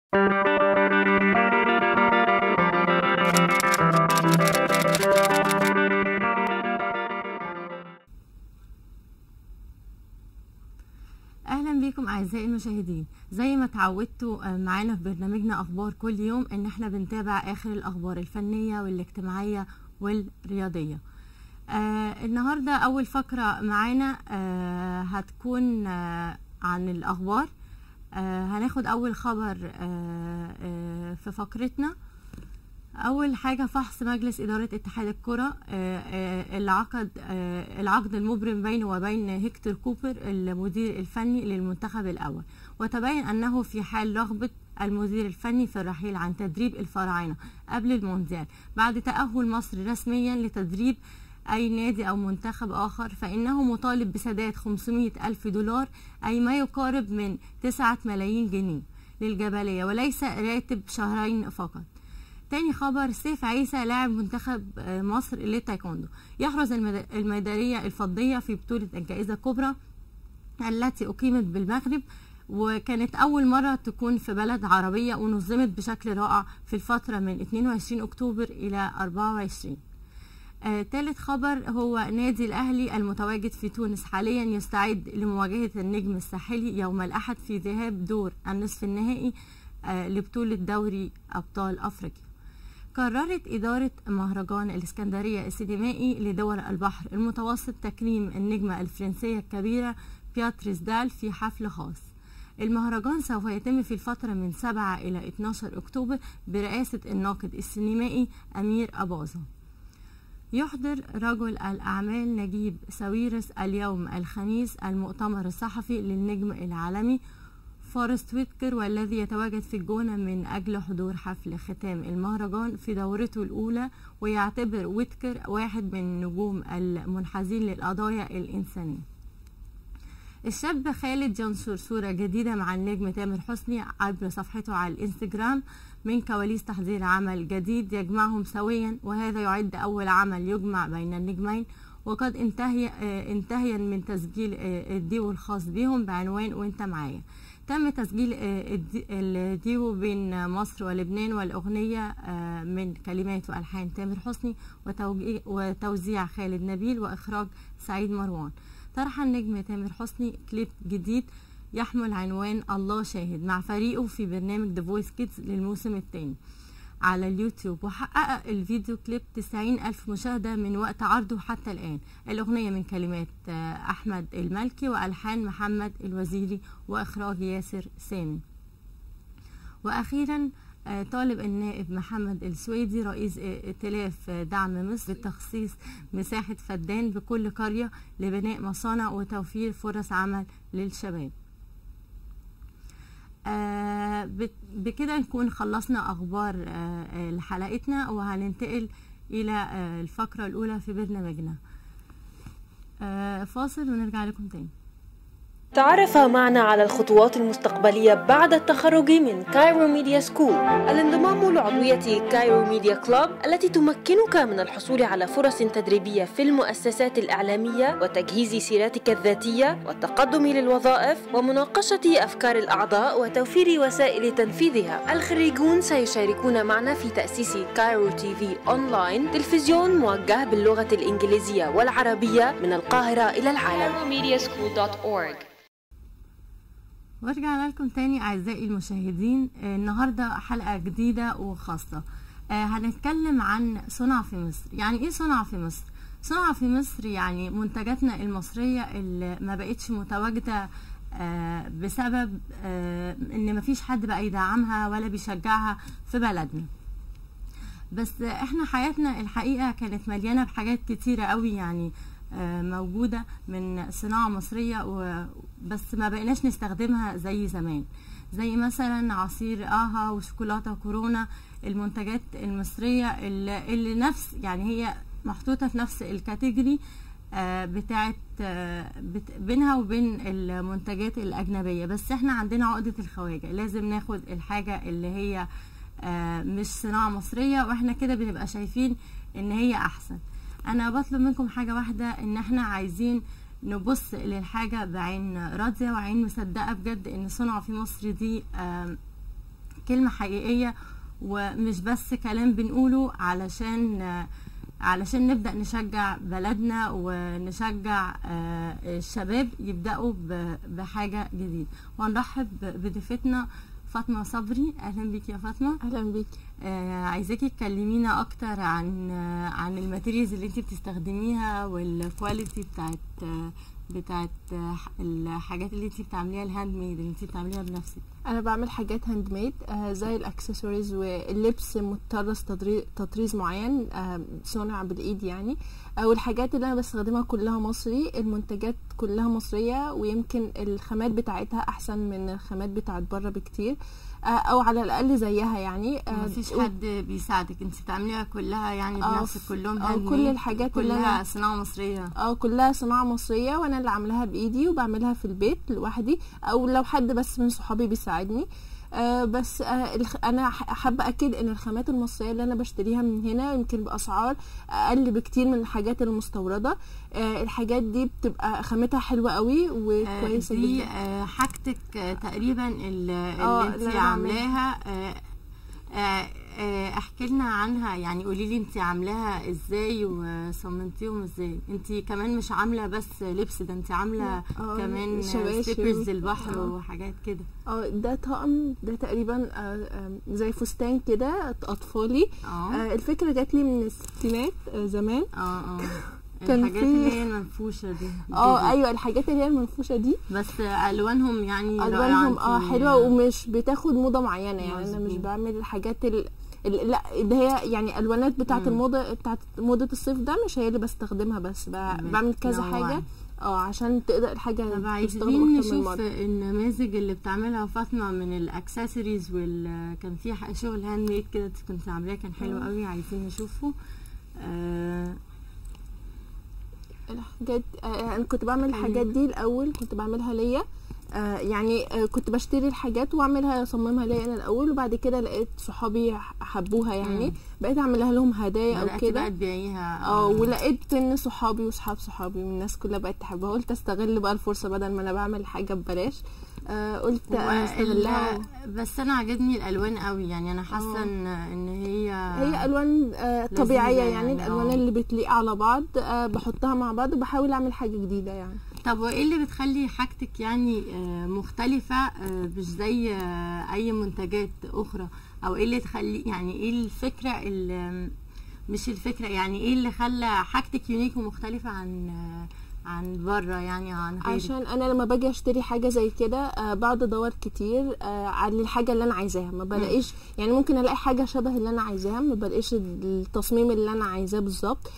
اهلا بيكم اعزائي المشاهدين زي ما اتعودتوا معانا في برنامجنا اخبار كل يوم ان احنا بنتابع اخر الاخبار الفنيه والاجتماعيه والرياضيه آه النهارده اول فقره معانا آه هتكون آه عن الاخبار آه هناخد اول خبر آه آه في فقرتنا اول حاجه فحص مجلس اداره اتحاد الكره اللي عقد العقد المبرم بينه وبين هيكتور كوبر المدير الفني للمنتخب الاول وتبين انه في حال رغبه المدير الفني في الرحيل عن تدريب الفراعنه قبل المونديال بعد تاهل مصر رسميا لتدريب أي نادي أو منتخب آخر فإنه مطالب بسداد 500 ألف دولار أي ما يقارب من 9 ملايين جنيه للجبلية وليس راتب شهرين فقط تاني خبر سيف عيسى لاعب منتخب مصر للتايكوندو يحرز الميدالية الفضية في بطولة الجائزة الكبرى التي أقيمت بالمغرب وكانت أول مرة تكون في بلد عربية ونظمت بشكل رائع في الفترة من 22 أكتوبر إلى 24 آه، ثالث خبر هو نادي الأهلي المتواجد في تونس حاليا يستعد لمواجهة النجم الساحلي يوم الأحد في ذهاب دور النصف النهائي آه، لبطولة دوري أبطال أفريقيا قررت إدارة مهرجان الإسكندرية السينمائي لدول البحر المتوسط تكريم النجمة الفرنسية الكبيرة بياتريس دال في حفل خاص المهرجان سوف يتم في الفترة من 7 إلى 12 أكتوبر برئاسة الناقد السينمائي أمير أباظة يحضر رجل الأعمال نجيب ساويرس اليوم الخميس المؤتمر الصحفي للنجم العالمي فورست ويتكر والذي يتواجد في الجونة من أجل حضور حفل ختام المهرجان في دورته الأولى ويعتبر ويتكر واحد من النجوم المنحازين للقضايا الإنسانية الشاب خالد ينشر صورة جديدة مع النجم تامر حسني عبر صفحته على الانستجرام من كواليس تحضير عمل جديد يجمعهم سويا وهذا يعد أول عمل يجمع بين النجمين وقد انتهي انتهيا من تسجيل الديو الخاص بهم بعنوان وانت معايا تم تسجيل الديو بين مصر ولبنان والأغنية من كلمات وألحان تامر حسني وتوزيع خالد نبيل وإخراج سعيد مروان طرح النجم تامر حسني كليب جديد يحمل عنوان الله شاهد مع فريقه في برنامج The Voice Kids للموسم الثاني على اليوتيوب وحقق الفيديو كليب 90 ألف مشاهدة من وقت عرضه حتى الآن الأغنية من كلمات أحمد المالكي وألحان محمد الوزيري وإخراج ياسر سامي وأخيرا طالب النائب محمد السويدي رئيس ائتلاف دعم مصر بتخصيص مساحة فدان بكل قرية لبناء مصانع وتوفير فرص عمل للشباب آه بكده نكون خلصنا اخبار آه لحلقتنا وهننتقل الى آه الفقره الاولى في برنامجنا فاصل ونرجع لكم تاني تعرف معنا على الخطوات المستقبلية بعد التخرج من كايرو ميديا سكول الانضمام لعضوية كايرو ميديا كلوب التي تمكنك من الحصول على فرص تدريبية في المؤسسات الإعلامية وتجهيز سيرتك الذاتية والتقدم للوظائف ومناقشة أفكار الأعضاء وتوفير وسائل تنفيذها الخريجون سيشاركون معنا في تأسيس كايرو تي في أونلاين تلفزيون موجه باللغة الإنجليزية والعربية من القاهرة إلى العالم ورجعنا لكم تاني اعزائي المشاهدين النهارده حلقه جديده وخاصه هنتكلم عن صنع في مصر يعني ايه صنع في مصر صنع في مصر يعني منتجاتنا المصريه اللي ما بقتش متواجده بسبب ان مفيش حد بقى يدعمها ولا بيشجعها في بلدنا بس احنا حياتنا الحقيقه كانت مليانه بحاجات كتيره قوي يعني موجودة من صناعة مصرية بس ما بقيناش نستخدمها زي زمان زي مثلا عصير آها وشوكولاتة كورونا المنتجات المصرية اللي, اللي نفس يعني هي محطوطة في نفس الكاتيجوري بتاعت بينها وبين المنتجات الأجنبية بس احنا عندنا عقدة الخواجة لازم ناخد الحاجة اللي هي مش صناعة مصرية واحنا كده بنبقى شايفين ان هي احسن انا بطلب منكم حاجه واحده ان احنا عايزين نبص للحاجه بعين راضيه وعين مصدقه بجد ان صنع في مصر دي كلمه حقيقيه ومش بس كلام بنقوله علشان آه، علشان نبدا نشجع بلدنا ونشجع آه، الشباب يبداوا ب- بحاجه جديده وهنرحب بضيفتنا فاطمه صبري اهلا بيك يا فاطمه اهلا بيك آه، عايزاكي تكلمينا اكتر عن آه، عن الماتيريالز اللي انت بتستخدميها والكواليتي بتاعت آه، بتاعت آه، الحاجات اللي انت بتعمليها الهاند ميد اللي انت بتعمليها بنفسك انا بعمل حاجات هاند ميد آه زي الاكسسوارز واللبس مطرز تطري- تطريز معين آه صنع بالايد يعني آه والحاجات اللي انا بستخدمها كلها مصري المنتجات كلها مصريه ويمكن الخامات بتاعتها احسن من الخامات بتاعت بره بكتير آه او على الاقل زيها يعني آه مفيش و- حد بيساعدك انت بتعمليها كلها يعني آه، بنفسك كلهم آه، هاند كل ميد، الحاجات اللي كلها أنا- صناعه مصريه اه كلها صناعة مصرية وانا اللي عاملاها بايدي وبعملها في البيت لوحدي او لو حد بس من صحابي بيساعدني آه بس آه الخ... انا ح- حابه اكد ان الخامات المصريه اللي انا بشتريها من هنا يمكن باسعار اقل بكتير من الحاجات المستورده آه الحاجات دي بتبقى خامتها حلوه قوي آه، وكويسه دي جدا آه، حاجتك آه، تقريبا ال- آه، اللي اللي انت أنا عاملاها آه، آه، آه، احكي لنا عنها يعني قولي لي انت عاملاها ازاي وصممتيهم ازاي انت كمان مش عامله بس لبس ده انت عامله آه، كمان شباشب. سليبرز البحر آه. وحاجات كده اه ده طقم ده تقريبا آه آه زي فستان كده اطفالي اه آه الفكره جات لي من الستينات آه زمان اه اه كان الحاجات في- اللي هي المنفوشه دي اه دي- ايوه الحاجات اللي هي المنفوشه دي بس الوانهم يعني الوانهم رائعة. اه انتي- حلوه ومش بتاخد موضه معينه يعني انا مش مظبوط. بعمل الحاجات ال... ال... لا اللي هي يعني الوانات بتاعه مم. الموضه بتاعه موضه الصيف ده مش هي اللي بستخدمها بس ب... بعمل كذا بتنوعي. حاجه اه عشان تقدر الحاجه طب تستخدم عايزين اكتر من نشوف مره النماذج اللي بتعملها فاطمه من الاكسسوارز وال كان في ح- شغل هاند ميد كده كنت عاملاه كان حلو آه. قوي عايزين نشوفه آه الحاجات آه انا كنت بعمل الحاجات دي الاول كنت بعملها ليا آه يعني آه كنت بشتري الحاجات واعملها اصممها ليا انا الاول وبعد كده لقيت صحابي حبوها يعني مم. بقيت اعملها لهم هدايا او بدأتي كده بقى تبيعيها اه ولقيت ان صحابي وصحاب صحابي والناس كلها بقت تحبها قلت استغل بقى الفرصه بدل ما انا بعمل حاجه ببلاش آه قلت وال- استغلها بس انا عجبني الالوان قوي يعني انا حاسه آه. ان ان هي هي الوان آه لذيذة طبيعيه يعني, يعني، الالوان آه. اللي بتليق على بعض آه بحطها مع بعض وبحاول اعمل حاجه جديده يعني طب وايه اللي بتخلي حاجتك يعني آه، مختلفة آه، مش زي آه، اي منتجات اخرى او ايه اللي تخلي يعني ايه الفكرة اللي مش الفكرة يعني ايه اللي خلى حاجتك يونيك ومختلفة عن آه، عن بره يعني عن غيرك عشان انا لما باجي اشتري حاجه زي كده آه بقعد ادور كتير آه على الحاجه اللي انا عايزاها ما بلاقيش يعني ممكن الاقي حاجه شبه اللي انا عايزاها ما بلاقيش التصميم اللي انا عايزاه بالظبط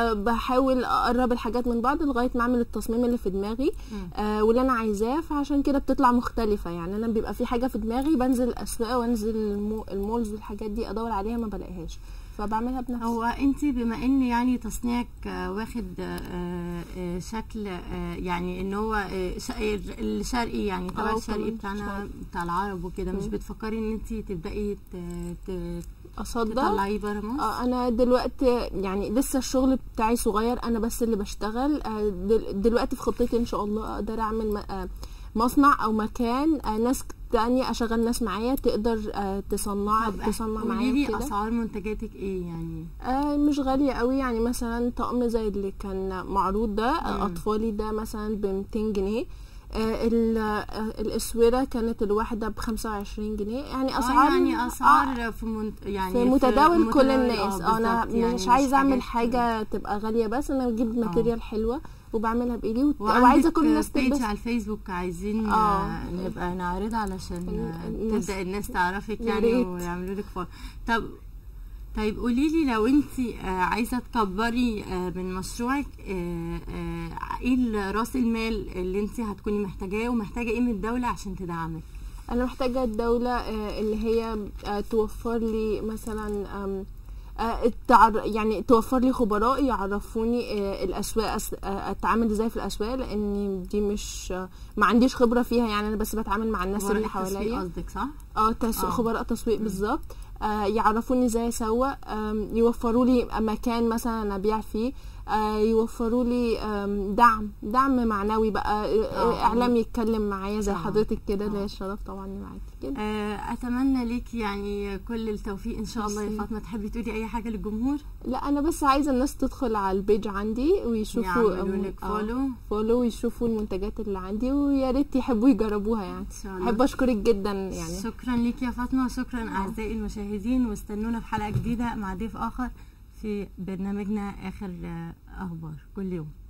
فبحاول اقرب الحاجات من بعض لغايه ما اعمل التصميم اللي في دماغي مم. آه واللي انا عايزاه فعشان كده بتطلع مختلفه يعني انا بيبقى في حاجه في دماغي بنزل الاسواق وانزل المو- المولز والحاجات دي ادور عليها ما بلاقيهاش فبعملها بنفسي هو انت بما ان يعني تصنيعك آه، واخد آه، آه، شكل آه، يعني ان هو آه، ش- الشرقي يعني تبع اه، الشرقي كمان بتاعنا شرقي. بتاع العرب وكده مش مم. بتفكري ان انت تبداي ت- ت- اصدر تطلعيه بره مصر اه انا دلوقتي يعني لسه الشغل بتاعي صغير انا بس اللي بشتغل آه، دل- دلوقتي في خطتي ان شاء الله اقدر اعمل م- آه، مصنع او مكان آه، ناس تانية اشغل ناس معايا تقدر آه، تصنع طب تصنع قولي معايا لي كده اسعار منتجاتك ايه يعني آه مش غالية قوي يعني مثلا طقم زي اللي كان معروض ده مم. آه اطفالي ده مثلا ب 200 جنيه آه ال- آه، الاسوره كانت الواحده ب 25 جنيه يعني اسعار اسعار يعني آه، اسعار في منت... يعني في متداول كل متداول- الناس آه، اه انا بالظبط، يعني مش عايزه اعمل حاجات- حاجه تبقى غاليه بس انا بجيب ماتيريال حلوه وبعملها بايدي وت- وعندك وعايزه كل الناس بيج تلبس على الفيسبوك عايزين آه. آه. نبقى نعرضها علشان ال- آه، الناس- تبدا الناس تعرفك يا يعني ريت. ويعملوا لك فولو طب طيب قولي لي لو انت آه عايزه تكبري آه من مشروعك آه آه ايه راس المال اللي انت هتكوني محتاجاه ومحتاجه ايه من الدوله عشان تدعمك انا محتاجه الدوله آه، اللي هي آه، توفر لي مثلا آم، آه، التعر... يعني توفر لي خبراء يعرفوني آه، الاسواق أس- آه، اتعامل ازاي في الاسواق لان دي مش آه، ما عنديش خبره فيها يعني انا بس بتعامل مع الناس ورق اللي التسويق حواليا قصدك صح اه تس... آه. خبراء تسويق مم. بالظبط آه، يعرفوني ازاي اسوق آم، يوفروا لي مكان مثلا ابيع فيه آه، يوفروا لي آم، دعم دعم معنوي بقى آه، آه. اعلام يتكلم معايا زي آه. حضرتك كده آه. ليا الشرف طبعا إني معاكي كده آه، اتمنى ليك يعني كل التوفيق ان شاء الله يا ميرسي. فاطمه تحبي تقولي اي حاجه للجمهور لا انا بس عايزه الناس تدخل على البيج عندي ويشوفوا يعملوا لك آه، فولو فولو ويشوفوا المنتجات اللي عندي ويا ريت يحبوا يجربوها يعني ان شاء الله احب اشكرك جدا يعني شكرا ليك يا فاطمه وشكرا اعزائي المشاهدين واستنونا في حلقه جديده مع ضيف اخر في برنامجنا اخر آه، اخبار كل يوم